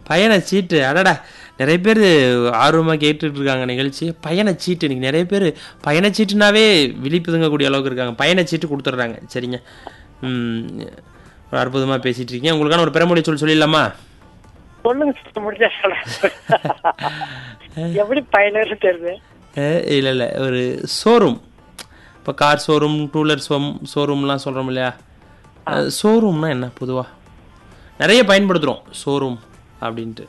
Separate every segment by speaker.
Speaker 1: பயணச்சீட்டு அடடா நிறைய பேர் ஆர்வமாக கேட்டுட்டு இருக்காங்க நிகழ்ச்சி பயணச்சீட்டு இன்னைக்கு நிறைய பேர் பயணச்சீட்டுனாவே விழிப்புதுங்கக்கூடிய அளவுக்கு இருக்காங்க பயணச்சீட்டு கொடுத்துட்றாங்க சரிங்க ம், ஒரு அற்புதமாக பேசிட்டு இருக்கீங்க உங்களுக்கான ஒரு பெருமொழி சொல் சொல்லிடலாமா
Speaker 2: சொல்லுங்க sister, முடிஞ்சா சொல்லுங்க. எப்படி பயனர் தெரியுது
Speaker 1: இல்லை இல்லை ஒரு ஷோரூம் இப்போ கார் ஷோரூம் டூ வீலர் ஷோம் ஷோரூம்லாம் சொல்கிறோம் இல்லையா ஷோரூம்னா என்ன பொதுவாக நிறைய பயன்படுத்துகிறோம் ஷோரூம் அப்படின்ட்டு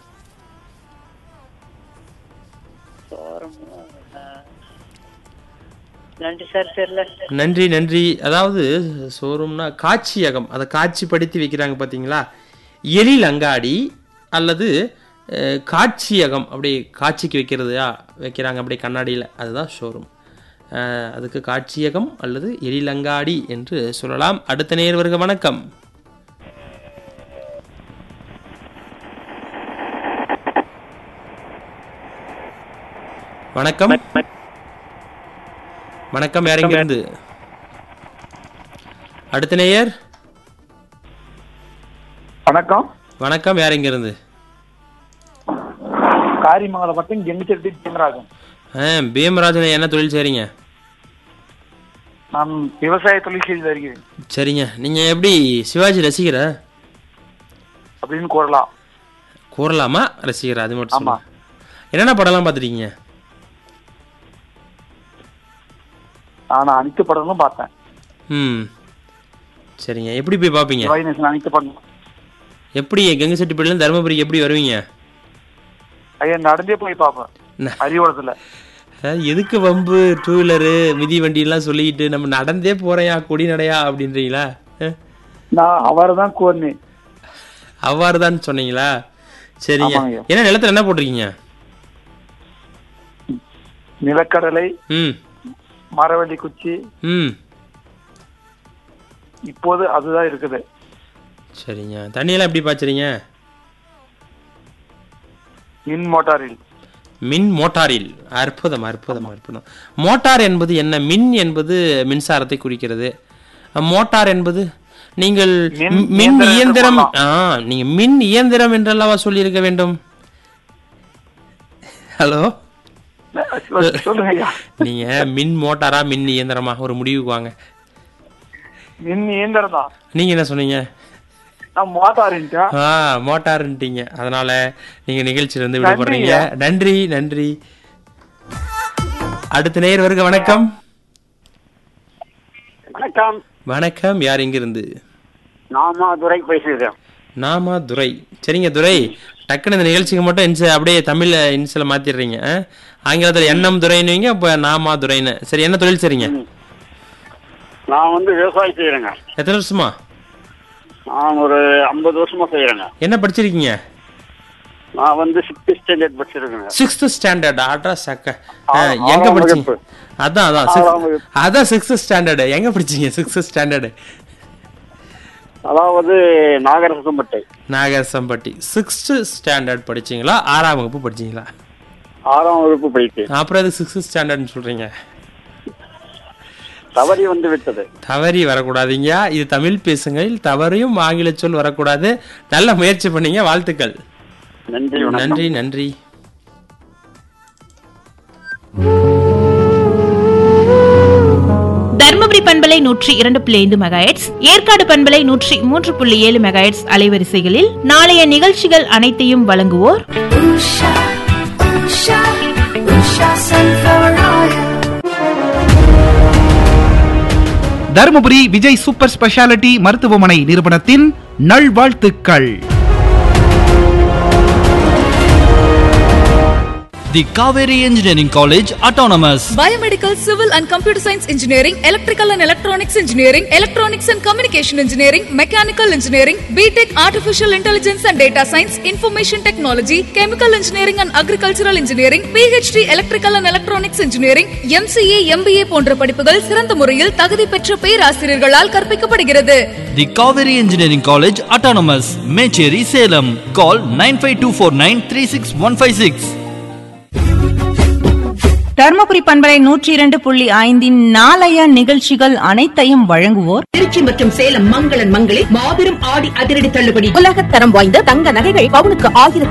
Speaker 2: நன்றி சார் தெரியல
Speaker 1: நன்றி நன்றி அதாவது ஷோரூம்னா காட்சியகம் அதை காட்சிப்படுத்தி வைக்கிறாங்க பார்த்தீங்களா எழில் அங்காடி அல்லது அஹ், காட்சியகம் அப்படியே காட்சிக்கு வைக்கிறதா வைக்கிறாங்க அப்படியே கண்ணாடியில் அதுதான் ஷோரூம் அதுக்கு காட்சியகம் அல்லது எழிலங்காடி என்று சொல்லலாம் அடுத்த நேர்வருக வணக்கம் வணக்கம் வணக்கம் யார் இருந்து அடுத்த நேயர்
Speaker 3: வணக்கம்
Speaker 1: வணக்கம் யார் இருந்து
Speaker 3: காரிமங்கலம் மட்டும் கெங்கிச்செட்டி தீமராஜன்
Speaker 1: ஆ பீமராஜன் என்ன தொழில் செய்றீங்க
Speaker 3: நான் விவசாய தொழில் செய்து வருகிறேன்
Speaker 1: சரிங்க நீங்கள் எப்படி சிவாஜி ரசிகரா
Speaker 3: அப்படின்னு கூறலாம்
Speaker 1: கூறலாமா ரசிகரா அது மட்டும்
Speaker 3: ஆமா.
Speaker 1: சொல்லுங்க என்னென்ன படம்லாம் பார்த்துருக்கீங்க
Speaker 3: நான் அனைத்து படங்களும் பார்த்தேன்
Speaker 1: ம் சரிங்க எப்படி போய் பார்ப்பீங்க
Speaker 3: சிவாஜி அனைத்து படம்
Speaker 1: எப்படி கங்கசெட்டிப்பள்ளியில தருமபுரிக்கு எப்படி வருவீங்க
Speaker 3: ஐயா நடந்தே போய் பார்ப்பேன்
Speaker 1: ந-
Speaker 3: அறிவுறத்துல
Speaker 1: அஹ், எதுக்கு வம்பு டூ வீலரு மிதி வண்டியெல்லாம் சொல்லிக்கிட்டு நம்ம நடந்தே போறையா கொடி நடையா அப்படின்றீங்களா அஹ்,
Speaker 3: நான் அவரை தான் கூறினேன்
Speaker 1: அவ்வாறு தான் சொன்னீங்களா சரிங்க
Speaker 3: ஆமாங்கய்யா.
Speaker 1: என்ன நிலத்துல என்ன போட்டிருக்கீங்க
Speaker 3: நிலக்கடலை
Speaker 1: ம்
Speaker 3: மரவள்ளி குச்சி
Speaker 1: ம்
Speaker 3: இப்போது அதுதான் இருக்குது
Speaker 1: சரிங்க தண்ணியெல்லாம் எப்படி பாய்ச்சறீங்க
Speaker 3: மின் மோட்டாரில்
Speaker 1: மின் மோட்டாரில் அற்புதம் அற்புதம் அற்புதம் மோட்டார் என்பது என்ன மின் என்பது மின்சாரத்தை குறிக்கிறது அஹ், மோட்டார் என்பது நீங்கள்
Speaker 3: மின்
Speaker 1: மி- மின்
Speaker 3: இயந்திரம் என்று
Speaker 1: இயந்திரம்
Speaker 3: சொல்லலாம்.
Speaker 1: ஆ நீங்க மின் இயந்திரம் என்றல்லவா சொல்லியிருக்க வேண்டும் ஹலோ
Speaker 3: சொல்லுங்க ஐயா
Speaker 1: நீங்க மின் மோட்டாரா மின் இயந்திரமா ஒரு முடிவுக்கு வாங்க
Speaker 3: மின் இயந்திரம் தான்
Speaker 1: நீங்க என்ன சொன்னீங்க
Speaker 3: நான் மோட்டாரின்ட்டா
Speaker 1: ஆ மோட்டார்ன்ட்டீங்க அதனால நீங்க நிகழ்ச்சியில இருந்து விடுபடுறீங்க நன்றி நன்றி அடுத்த நேர் வருக வணக்கம்
Speaker 2: வணக்கம்
Speaker 1: வணக்கம் யார் இருந்து
Speaker 2: நாம துரை பேசுகிறேன்
Speaker 1: நாமா துரை சரிங்க துரை டக்குன்னு இந்த நிகழ்ச்சிக்கு மட்டும் இன்ச அப்படியே தமிழ்ல இன்சில மாத்திடுறீங்க ஆ? ஆங்கிலத்துல எண்ணம் துரைன்னுவீங்க இப்ப நாமா துரைன்னு சரி என்ன தொழில் செய்றீங்க
Speaker 2: நான் வந்து விவசாயம் செய்யறேங்க
Speaker 1: எத்தனை வருஷமா
Speaker 2: நான் ஒரு ஐம்பது வருஷமா செய்யறேங்க
Speaker 1: என்ன படிச்சிருக்கீங்க
Speaker 2: நான் வந்து சிக்ஸ்த் ஸ்டாண்டர்ட் படிச்சிருக்கேங்க
Speaker 1: சிக்ஸ்த் ஸ்டாண்டர்ட் ஆட்ரா சக்க ஆ,
Speaker 2: ஆ-
Speaker 1: எங்க
Speaker 2: ஆறாம்
Speaker 1: படிச்சீங்க
Speaker 2: வகுப்பு.
Speaker 1: அதான் அதான்
Speaker 2: ஆறாம்
Speaker 1: sixth-
Speaker 2: வகுப்பு.
Speaker 1: அதான் சிக்ஸ்த் ஸ்டாண்டர்டு எங்க படிச்சீங்க சிக்ஸ்த் ஸ்டாண்டர்டு
Speaker 2: அதாவது நாகரசம்பட்டை
Speaker 1: நாகரசம்பட்டி சிக்ஸ்த் ஸ்டாண்டர்ட் படிச்சீங்களா ஆறாம் வகுப்பு படிச்சீங்களா
Speaker 2: ஆறாம் வகுப்பு படித்தேன்
Speaker 1: அப்புறம் அது சிக்ஸ்த் ஸ்டாண்டர்ட்னு சொல்றீங்க
Speaker 2: தவறி வந்து விட்டது
Speaker 1: தவறி வரக்கூடாதீங்க இது தமிழ் பேசுங்கள் தவறையும் ஆங்கில சொல் வரக்கூடாது நல்ல முயற்சி பண்ணீங்க வாழ்த்துக்கள்
Speaker 2: நன்றி வணக்கம்
Speaker 1: நன்றி நன்றி
Speaker 4: தர்மபுரி பண்பலை நூற்றி இரண்டு புள்ளி ஐந்து மெகாஹெட்ஸ் ஏற்காடு பண்பலை நூற்றி மூன்று புள்ளி ஏழு மெகாஹெட்ஸ் அலைவரிசைகளில் நாளைய நிகழ்ச்சிகள் அனைத்தையும் வழங்குவோர்
Speaker 5: Usha, Usha, Usha Sunflower Oil.
Speaker 6: Dharmapuri Vijay super speciality மருத்துவமனை நிறுவனத்தின் நல்வாழ்த்துக்கள்
Speaker 7: The Kaveri Engineering College Autonomous.
Speaker 8: Biomedical, Civil and Computer Science Engineering, Electrical and Electronics Engineering, Electronics and Communication Engineering, Mechanical Engineering, BTech Artificial Intelligence and Data Science, Information Technology, Chemical Engineering and Agricultural Engineering, PhD Electrical and Electronics Engineering, MCA, MBA போன்ற படிப்புகள் சிறந்த முறையில் தகுதி பெற்ற பேராசிரியர்களால் கற்பிக்கப்படுகிறது
Speaker 7: The Kaveri Engineering College Autonomous. Mecheri Salem. Call 95249
Speaker 4: Dharmapuri பண்பலை நூற்றி இரண்டு புள்ளி ஐந்தின் நாளைய நிகழ்ச்சிகள் அனைத்தையும் வழங்குவோர்
Speaker 9: திருச்சி மற்றும் சேலம் மங்களன் மங்களில் மாபெரும் ஆடி அதிரடி தள்ளுபடி
Speaker 4: உலகத்தரம் வாய்ந்த தங்க நகைகள் பவுனுக்கு ஆயிரத்தி